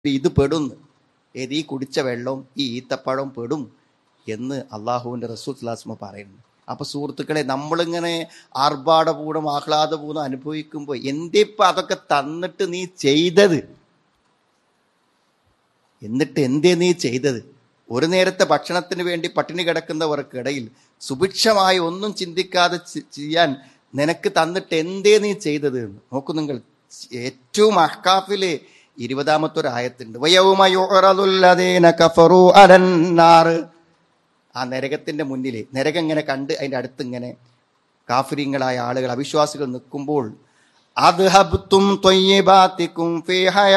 ഇത് പെടും ഏത് ഈ കുടിച്ച വെള്ളവും ഈ ഈത്തപ്പഴവും പെടും എന്ന് അള്ളാഹുവിന്റെ റസൂത്ലാസ്മ പറയുന്നു അപ്പൊ സുഹൃത്തുക്കളെ നമ്മളിങ്ങനെ ആർഭാടപൂർവ്വം ആഹ്ലാദപൂർവ്വം അനുഭവിക്കുമ്പോൾ എന്തിപ്പോ അതൊക്കെ തന്നിട്ട് നീ ചെയ്തത് എന്നിട്ട് എന്തേ നീ ചെയ്തത് ഒരു നേരത്തെ ഭക്ഷണത്തിന് വേണ്ടി പട്ടിണി കിടക്കുന്നവർക്കിടയിൽ സുഭിക്ഷമായി ഒന്നും ചിന്തിക്കാതെ ചെ- ചെയ്യാൻ നിനക്ക് തന്നിട്ട് എന്തേ നീ ചെയ്തത് എന്ന് നോക്കൂ നിങ്ങൾ ഏറ്റവും അഹ്കാഫില് ഇരുപതാമത്തെ ഒരു ആയത്തുണ്ട് വയവുമ യുഅറദുല്ലദീന കഫറു അലന്നാറ് ആ നരകത്തിന്റെ മുന്നിൽ നരകം ഇങ്ങനെ കണ്ട് അതിന്റെ അടുത്ത് ഇങ്ങനെ കാഫിര്യങ്ങളായ ആളുകൾ അവിശ്വാസികൾ നിൽക്കുമ്പോൾ അദ്ഹബ്തും ത്വയ്യിബാത്തിക്കും ഫീ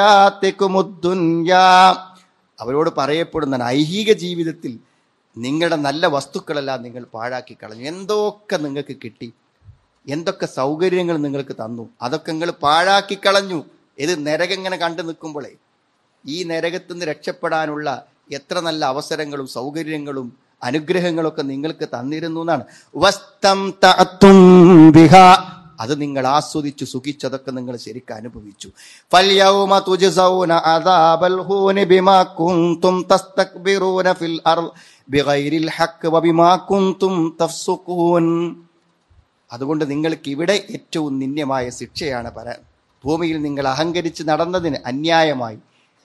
ഹയാത്തിക്കുമുദ്ദുന്യാ അവരോട് പറയപ്പെടുന്ന ഐഹിക ജീവിതത്തിൽ നിങ്ങളുടെ നല്ല വസ്തുക്കളെല്ലാം നിങ്ങൾ പാഴാക്കി കളഞ്ഞു എന്തൊക്കെ നിങ്ങൾക്ക് കിട്ടി എന്തൊക്കെ സൗകര്യങ്ങൾ നിങ്ങൾക്ക് തന്നു അതൊക്കെ നിങ്ങൾ പാഴാക്കി കളഞ്ഞു ഇത് നരകം ഇങ്ങനെ കണ്ടു നിൽക്കുമ്പോഴേ ഈ നരകത്തു നിന്ന് രക്ഷപ്പെടാനുള്ള എത്ര നല്ല അവസരങ്ങളും സൗകര്യങ്ങളും അനുഗ്രഹങ്ങളൊക്കെ നിങ്ങൾക്ക് തന്നിരുന്നു എന്നാണ് വസ്തം തഅത്തും ബിഹാ. അത് നിങ്ങൾ ആസ്വദിച്ചു സുഖിച്ചതൊക്കെ നിങ്ങൾ ശരിക്കും അനുഭവിച്ചു ഫൽയൗമ തുജ്സൗന അദാബൽ ഹൂനി ബിമാ കുൻതും തസ്തക്ബിറൂന ഫിൽ അർള് ബിഗൈരിൽ ഹഖ് വബിമാ കുൻതും തഫ്സുഖൂൻ അതുകൊണ്ട് നിങ്ങൾക്ക് ഇവിടെ ഏറ്റവും നിന്ദ്യമായ ശിക്ഷയാണ് പറയാൻ ഭൂമിയിൽ നിങ്ങൾ അഹങ്കരിച്ച് നടന്നതിന് അന്യായമായി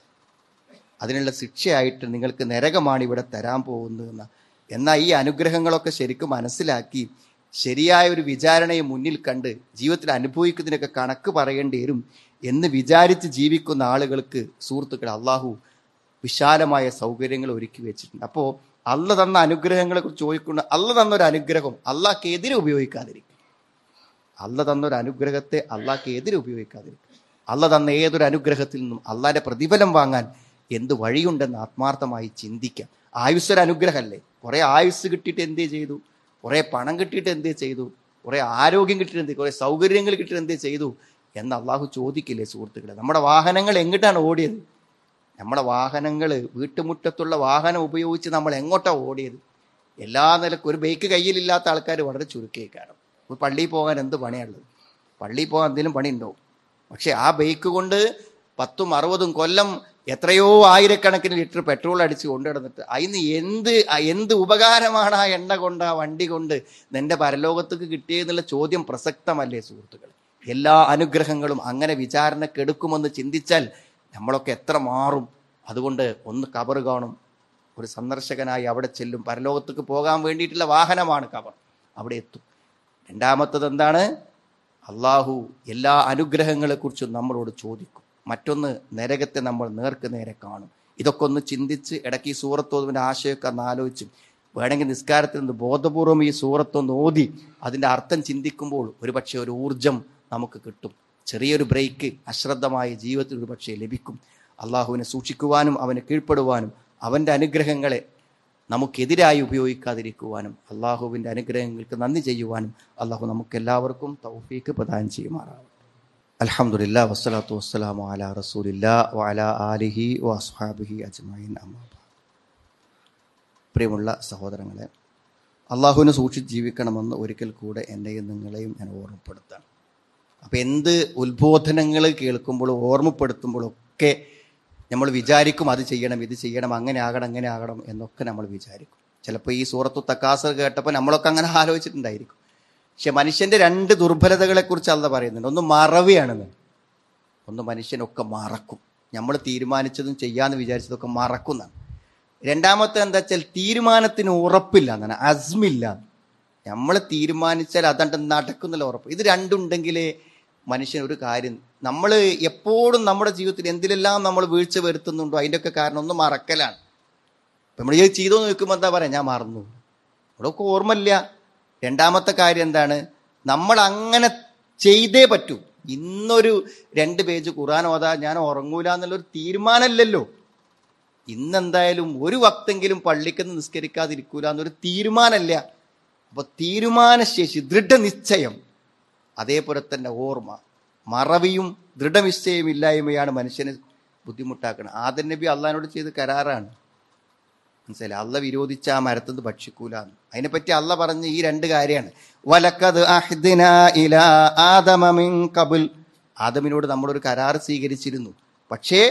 അതിനുള്ള ശിക്ഷയായിട്ട് നിങ്ങൾക്ക് നരകമാണ് ഇവിടെ തരാൻ പോകുന്നതെന്ന് എന്നാൽ ഈ അനുഗ്രഹങ്ങളൊക്കെ ശരിക്കും മനസ്സിലാക്കി ശരിയായ ഒരു വിചാരണയെ മുന്നിൽ കണ്ട് ജീവിതത്തിൽ അനുഭവിക്കുന്നതിനൊക്കെ കണക്ക് പറയേണ്ടി വരും എന്ന് വിചാരിച്ച് ജീവിക്കുന്ന ആളുകൾക്ക് സുഹൃത്തുക്കൾ അള്ളാഹു വിശാലമായ സൗകര്യങ്ങൾ ഒരുക്കി വെച്ചിട്ടുണ്ട് അപ്പോൾ അല്ല തന്ന അനുഗ്രഹങ്ങളെ കുറിച്ച് ചോദിക്കുന്ന അല്ല തന്ന ഒരു അനുഗ്രഹം അള്ളാഹ്ക്ക് എതിരെ ഉപയോഗിക്കാതിരിക്കും അല്ല തന്ന ഒരു അനുഗ്രഹത്തെ അള്ളാഹ്ക്ക് എതിരെ ഉപയോഗിക്കാതിരിക്കും അല്ല തന്ന ഏതൊരു അനുഗ്രഹത്തിൽ നിന്നും അള്ളാന്റെ പ്രതിഫലം വാങ്ങാൻ എന്ത് വഴിയുണ്ടെന്ന് ആത്മാർത്ഥമായി ചിന്തിക്കാം ആയുസ് ഒരു അനുഗ്രഹമല്ലേ കുറെ ആയുസ് കിട്ടിയിട്ട് എന്തേ ചെയ്തു കുറെ പണം കിട്ടിയിട്ട് എന്തേ ചെയ്തു കുറെ ആരോഗ്യം കിട്ടിയിട്ട് എന്തേ കുറെ സൗകര്യങ്ങൾ കിട്ടിയിട്ട് എന്തേ ചെയ്തു എന്ന് അള്ളാഹു ചോദിക്കില്ലേ സുഹൃത്തുക്കളെ നമ്മുടെ വാഹനങ്ങൾ എങ്ങിട്ടാണ് ഓടിയത് നമ്മുടെ വാഹനങ്ങൾ വീട്ടുമുറ്റത്തുള്ള വാഹനം ഉപയോഗിച്ച് നമ്മൾ എങ്ങോട്ടാ ഓടിയത് എല്ലാ നിലക്കും ഒരു ബൈക്ക് കയ്യിലില്ലാത്ത ആൾക്കാർ വളരെ ചുരുക്കേക്കാണ് ഒരു പള്ളിയിൽ പോകാൻ എന്ത് പണിയുള്ളത് പള്ളിയിൽ പോകാൻ എന്തെങ്കിലും പണിയുണ്ടാവും പക്ഷെ ആ ബൈക്ക് കൊണ്ട് പത്തും അറുപതും കൊല്ലം എത്രയോ ആയിരക്കണക്കിന് ലിറ്റർ പെട്രോൾ അടിച്ച് കൊണ്ടുനടന്നിട്ട് അതിന് എന്ത് എന്ത് ഉപകാരമാണ് ആ എണ്ണ കൊണ്ട് ആ വണ്ടി കൊണ്ട് നിന്റെ പരലോകത്തേക്ക് കിട്ടിയെന്നുള്ള ചോദ്യം പ്രസക്തമല്ലേ സുഹൃത്തുക്കൾ എല്ലാ അനുഗ്രഹങ്ങളും അങ്ങനെ വിചാരണക്കെടുക്കുമെന്ന് ചിന്തിച്ചാൽ നമ്മളൊക്കെ എത്ര മാറും അതുകൊണ്ട് ഒന്ന് കബർ കാണും ഒരു സന്ദർശകനായി അവിടെ ചെല്ലും പരലോകത്തേക്ക് പോകാൻ വേണ്ടിയിട്ടുള്ള വാഹനമാണ് കബർ അവിടെ എത്തും രണ്ടാമത്തത് എന്താണ് അള്ളാഹു എല്ലാ അനുഗ്രഹങ്ങളെക്കുറിച്ചും നമ്മളോട് ചോദിക്കും മറ്റൊന്ന് നരകത്തെ നമ്മൾ നേർക്ക് നേരെ കാണും ഇതൊക്കെ ഒന്ന് ചിന്തിച്ച് ഇടയ്ക്ക് ഈ സൂറത്തോതിൻ്റെ ആശയമൊക്കെ ഒന്ന് ആലോചിച്ച് വേണമെങ്കിൽ നിസ്കാരത്തിൽ നിന്ന് ബോധപൂർവം ഈ സൂറത്തൊന്ന് ഓതി അതിൻ്റെ അർത്ഥം ചിന്തിക്കുമ്പോൾ ഒരുപക്ഷെ ഒരു ഊർജം നമുക്ക് കിട്ടും ചെറിയൊരു ബ്രേക്ക് അശ്രദ്ധമായ ജീവിതത്തിൽ ഒരുപക്ഷെ ലഭിക്കും അള്ളാഹുവിനെ സൂക്ഷിക്കുവാനും അവന് കീഴ്പ്പെടുവാനും അവൻ്റെ അനുഗ്രഹങ്ങളെ നമുക്കെതിരായി ഉപയോഗിക്കാതിരിക്കുവാനും അള്ളാഹുവിൻ്റെ അനുഗ്രഹങ്ങൾക്ക് നന്ദി ചെയ്യുവാനും അള്ളാഹു നമുക്കെല്ലാവർക്കും തൗഫീക്ക് പ്രദാനം ചെയ്യുമാറാവും അലഹമുല്ല വസ്സലാത്തു വസ്സലാമു അല റസൂലില്ല വഅല ആലിഹി വസ്ഹാബിഹി അജ്മൈൻ അമ്മാബ പ്രിയമുള്ള സഹോദരങ്ങളെ അള്ളാഹുവിനെ സൂക്ഷിച്ച് ജീവിക്കണമെന്ന് ഒരിക്കൽ കൂടെ എന്നെയും നിങ്ങളെയും ഞാൻ ഓർമ്മപ്പെടുത്താണ് അപ്പം എന്ത് ഉത്ബോധനങ്ങൾ കേൾക്കുമ്പോഴും ഓർമ്മപ്പെടുത്തുമ്പോഴൊക്കെ നമ്മൾ വിചാരിക്കും അത് ചെയ്യണം ഇത് ചെയ്യണം അങ്ങനെ ആകണം അങ്ങനെ ആകണം എന്നൊക്കെ നമ്മൾ വിചാരിക്കും ചിലപ്പോൾ ഈ സൂറത്തു തക്കാസർ കേട്ടപ്പോൾ നമ്മളൊക്കെ അങ്ങനെ ആലോചിച്ചിട്ടുണ്ടായിരിക്കും പക്ഷെ മനുഷ്യന്റെ രണ്ട് ദുർബലതകളെ കുറിച്ച് അല്ല പറയുന്നുണ്ട് ഒന്ന് മറവിയാണെന്ന് ഒന്ന് മനുഷ്യനൊക്കെ മറക്കും നമ്മൾ തീരുമാനിച്ചതും ചെയ്യാന്ന് വിചാരിച്ചതൊക്കെ മറക്കുന്നതാണ് രണ്ടാമത്തെ എന്താ വെച്ചാൽ തീരുമാനത്തിന് ഉറപ്പില്ല എന്നാണ് അസ്മില്ല നമ്മൾ തീരുമാനിച്ചാൽ അതണ്ട് നടക്കുന്നില്ല ഉറപ്പ് ഇത് രണ്ടുണ്ടെങ്കിലേ മനുഷ്യൻ ഒരു കാര്യം നമ്മൾ എപ്പോഴും നമ്മുടെ ജീവിതത്തിൽ എന്തിലെല്ലാം നമ്മൾ വീഴ്ച വരുത്തുന്നുണ്ടോ അതിൻ്റെയൊക്കെ കാരണം ഒന്ന് മറക്കലാണ് ഇപ്പം നമ്മൾ ഇത് ചെയ്തോ നിൽക്കുമ്പോൾ എന്താ പറയാ ഞാൻ മറന്നു ഇവിടെയൊക്കെ ഓർമ്മയില്ല രണ്ടാമത്തെ കാര്യം എന്താണ് നമ്മൾ അങ്ങനെ ചെയ്തേ പറ്റൂ ഇന്നൊരു രണ്ട് പേജ് ഖുറാൻ ഓതാ ഞാൻ ഉറങ്ങൂല എന്നുള്ളൊരു തീരുമാനമല്ലല്ലോ ഇന്നെന്തായാലും ഒരു വക്തെങ്കിലും പള്ളിക്കെന്ന് നിസ്കരിക്കാതിരിക്കൂല എന്നൊരു തീരുമാനമല്ല അപ്പൊ തീരുമാനശേഷി ദൃഢനിശ്ചയം അതേപോലെ തന്നെ ഓർമ്മ മറവിയും ദൃഢനിശ്ചയം ഇല്ലായ്മയാണ് മനുഷ്യന് ബുദ്ധിമുട്ടാക്കുന്നത് ആദൻ നബി അള്ളഹാനോട് ചെയ്ത് കരാറാണ് മനസ്സിലായി അല്ല വിരോധിച്ച ആ മരത്തുനിന്ന് ഭക്ഷിക്കൂല അതിനെപ്പറ്റി അല്ല പറഞ്ഞ ഈ രണ്ട് കാര്യമാണ് വലക്കത് അഹ്ദിന ഇല ആദമമിൻ കബുൽ ആദമിനോട് നമ്മളൊരു കരാർ സ്വീകരിച്ചിരുന്നു പക്ഷേ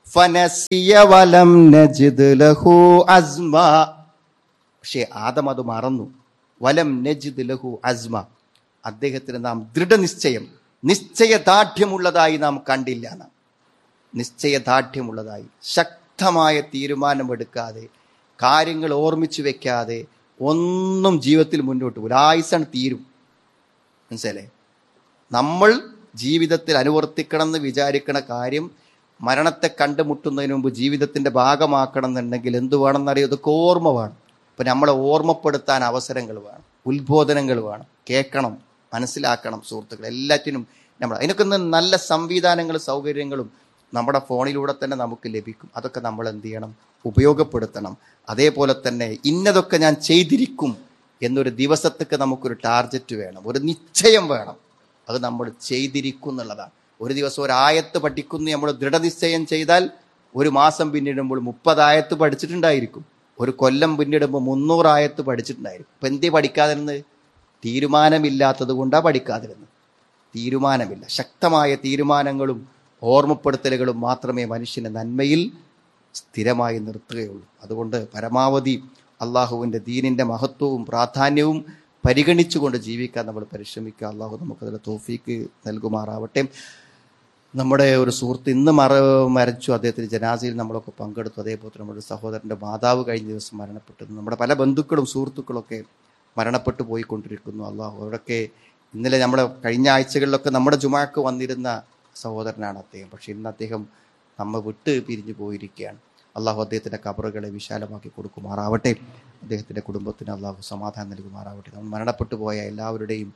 ഫനസിയ വലം നജിദ് ലഹു അസ്മ പക്ഷേ ആദം അത് മറന്നു വലം നജിദ് ലഹു അസ്മ അദ്ദേഹത്തിന് നാം ദൃഢനിശ്ചയം നിശ്ചയദാർഢ്യമുള്ളതായി നാം കണ്ടില്ല നാം നിശ്ചയദാർഢ്യമുള്ളതായി ശക്തമായ തീരുമാനമെടുക്കാതെ കാര്യങ്ങൾ ഓർമ്മിച്ചു വെക്കാതെ ഒന്നും ജീവിതത്തിൽ മുന്നോട്ട് പോകും ആയുസാണ് തീരും മനസ്സിലേ നമ്മൾ ജീവിതത്തിൽ അനുവർത്തിക്കണം എന്ന് വിചാരിക്കണ കാര്യം മരണത്തെ കണ്ടുമുട്ടുന്നതിന് മുമ്പ് ജീവിതത്തിന്റെ ഭാഗമാക്കണം എന്നുണ്ടെങ്കിൽ എന്ത് വേണമെന്നറിയോ ഇതൊക്കെ ഓർമ്മ വേണം അപ്പൊ നമ്മളെ ഓർമ്മപ്പെടുത്താൻ അവസരങ്ങൾ വേണം ഉത്ബോധനങ്ങൾ വേണം കേൾക്കണം മനസ്സിലാക്കണം സുഹൃത്തുക്കൾ എല്ലാറ്റിനും നമ്മൾ അതിനൊക്കെ ഒന്ന് നല്ല സംവിധാനങ്ങളും സൗകര്യങ്ങളും നമ്മുടെ ഫോണിലൂടെ തന്നെ നമുക്ക് ലഭിക്കും അതൊക്കെ നമ്മൾ എന്ത് ചെയ്യണം ഉപയോഗപ്പെടുത്തണം അതേപോലെ തന്നെ ഇന്നതൊക്കെ ഞാൻ ചെയ്തിരിക്കും എന്നൊരു ദിവസത്തേക്ക് നമുക്കൊരു ടാർഗറ്റ് വേണം ഒരു നിശ്ചയം വേണം അത് നമ്മൾ ചെയ്തിരിക്കും എന്നുള്ളതാണ് ഒരു ദിവസം ഒരു ആയത്ത് പഠിക്കുന്നു നമ്മൾ ദൃഢനിശ്ചയം ചെയ്താൽ ഒരു മാസം പിന്നിടുമ്പോൾ മുപ്പതായത്ത് പഠിച്ചിട്ടുണ്ടായിരിക്കും ഒരു കൊല്ലം പിന്നിടുമ്പോൾ മുന്നൂറ് ആയത്ത് പഠിച്ചിട്ടുണ്ടായിരിക്കും ഇപ്പം എന്തേ പഠിക്കാതിരുന്നത് തീരുമാനമില്ലാത്തത് കൊണ്ടാണ് പഠിക്കാതിരുന്നത് തീരുമാനമില്ല ശക്തമായ തീരുമാനങ്ങളും ഓർമ്മപ്പെടുത്തലുകളും മാത്രമേ മനുഷ്യനെ നന്മയിൽ സ്ഥിരമായി നിർത്തുകയുള്ളൂ അതുകൊണ്ട് പരമാവധി അള്ളാഹുവിൻ്റെ ദീനിൻ്റെ മഹത്വവും പ്രാധാന്യവും പരിഗണിച്ചുകൊണ്ട് ജീവിക്കാൻ നമ്മൾ പരിശ്രമിക്കുക അള്ളാഹു നമുക്കതിൽ തോഫീക്ക് നൽകുമാറാവട്ടെ നമ്മുടെ ഒരു സുഹൃത്ത് ഇന്ന് മറ മരിച്ചു അദ്ദേഹത്തിന് ജനാസയിൽ നമ്മളൊക്കെ പങ്കെടുത്തു അതേപോലെ നമ്മുടെ സഹോദരൻ്റെ മാതാവ് കഴിഞ്ഞ ദിവസം മരണപ്പെട്ടു നമ്മുടെ പല ബന്ധുക്കളും സുഹൃത്തുക്കളൊക്കെ മരണപ്പെട്ടു പോയിക്കൊണ്ടിരിക്കുന്നു അള്ളാഹു അവരൊക്കെ ഇന്നലെ നമ്മുടെ കഴിഞ്ഞ ആഴ്ചകളിലൊക്കെ നമ്മുടെ ജുമാക്ക് വന്നിരുന്ന സഹോദരനാണ് അദ്ദേഹം പക്ഷെ ഇന്ന് അദ്ദേഹം നമ്മെ വിട്ട് പിരിഞ്ഞു പോയിരിക്കുകയാണ് അള്ളാഹു അദ്ദേഹത്തിൻ്റെ കബറുകളെ വിശാലമാക്കി കൊടുക്കുമാറാവട്ടെ അദ്ദേഹത്തിൻ്റെ കുടുംബത്തിന് അള്ളാഹു സമാധാനം നൽകുമാറാവട്ടെ നമ്മൾ മരണപ്പെട്ടു പോയ എല്ലാവരുടെയും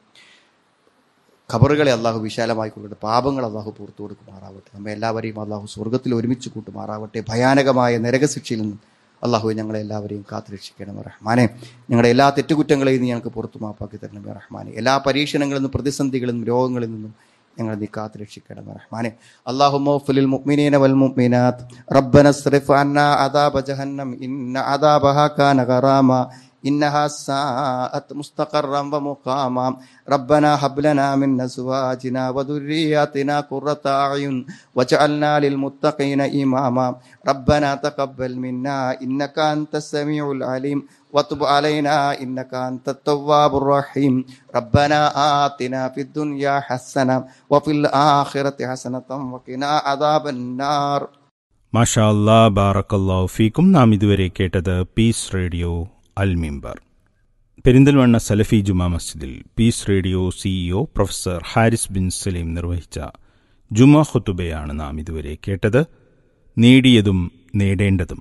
ഖബറുകളെ അള്ളാഹു വിശാലമായി കൊടുക്കട്ടെ പാപങ്ങൾ അള്ളാഹു പുറത്തു കൊടുക്കുമാറാവട്ടെ നമ്മെ എല്ലാവരെയും അള്ളാഹു സ്വർഗത്തിൽ ഒരുമിച്ച് കൂട്ടുമാറാവട്ടെ ഭയാനകമായ നരകശിക്ഷയിൽ നിന്നും അള്ളാഹു ഞങ്ങളെ എല്ലാവരെയും കാത്തുരക്ഷിക്കണം റഹ്മാനെ ഞങ്ങളുടെ എല്ലാ തെറ്റുകുറ്റങ്ങളെയും നീ ഞങ്ങൾക്ക് പുറത്തു മാപ്പാക്കി തരണം റഹ്മാനെ എല്ലാ പരീക്ഷണങ്ങളിൽ നിന്നും പ്രതിസന്ധികളിൽ നിന്നും രോഗങ്ങളിൽ നിന്നും ഞങ്ങൾ നീ കാത്തുരക്ഷിക്കണം റഹ്മാനെ അള്ളാഹുലിൽ മുഅ്മിനീന വൽ മുഅ്മിനാത്ത് റബ്ബന സ്രിഫ് അന്നാ അദാബ ജഹന്നം ഇന്ന അദാബഹ കാന ഗറാമ إنها ساءت مستقرا ومقاما ربنا هب لنا من أزواجنا وذرياتنا قرة أعين واجعلنا للمتقين إماما ربنا تقبل منا إنك أنت السميع العليم وتب علينا إنك أنت التواب الرحيم ربنا آتنا في الدنيا حسنة وفي الآخرة حسنة وقنا عذاب النار മാഷാ അല്ലാ ബാറക്കല്ലാഹു ഫീക്കും നാം ഇതുവരെ കേട്ടത് peace radio Al Minbar Perinthalmanna സലഫി ജുമാ മസ്ജിദിൽ peace radio CEO professor Haris bin Saleem നിർവഹിച്ച ജുമാ ഖുത്തുബയാണ് നാം ഇതുവരെ കേട്ടത് നേടിയതും നേടേണ്ടതും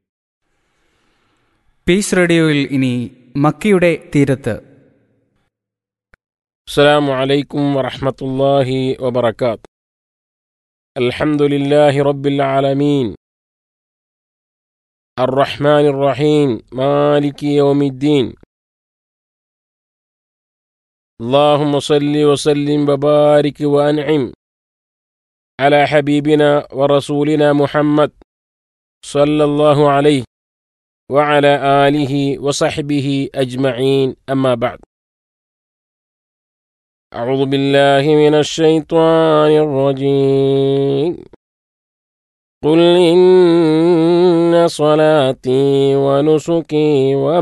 പീസ് റേഡിയോയിൽ ഇനി മക്കയുടെ തീരത്ത് السلام عليكم ورحمة الله وبركاته الحمد لله رب العالمين الرحمن الرحيم مالك يوم الدين اللهم صل وسلم وبارك وأنعم على حبيبنا ورسولنا محمد صلى الله عليه وعلى آله وصحبه أجمعين أما بعد أعوذ بالله من الشيطان الرجيم قل إن صلاتي ونسكي